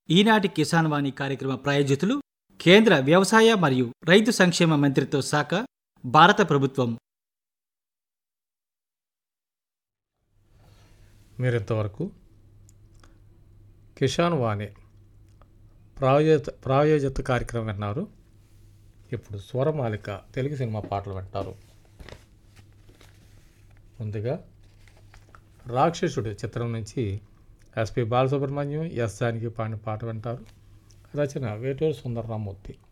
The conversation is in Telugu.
ఈనాటి కిసాన్ వాణి కార్యక్రమ ప్రాయోజితులు కేంద్ర వ్యవసాయ మరియు రైతు సంక్షేమ మంత్రిత్వ శాఖ భారత ప్రభుత్వం మీరు ఇంతవరకు కిషాన్ వాణి ప్రాయోజిత ప్రాయోజిత కార్యక్రమం విన్నారు ఇప్పుడు స్వరమాలిక తెలుగు సినిమా పాటలు వింటారు ముందుగా రాక్షసుడు చిత్రం నుంచి ఎస్పి బాలసుబ్రహ్మణ్యం ఎస్ జానకి పాడిన పాట వింటారు రచన వేటూరు సుందరరామూర్తి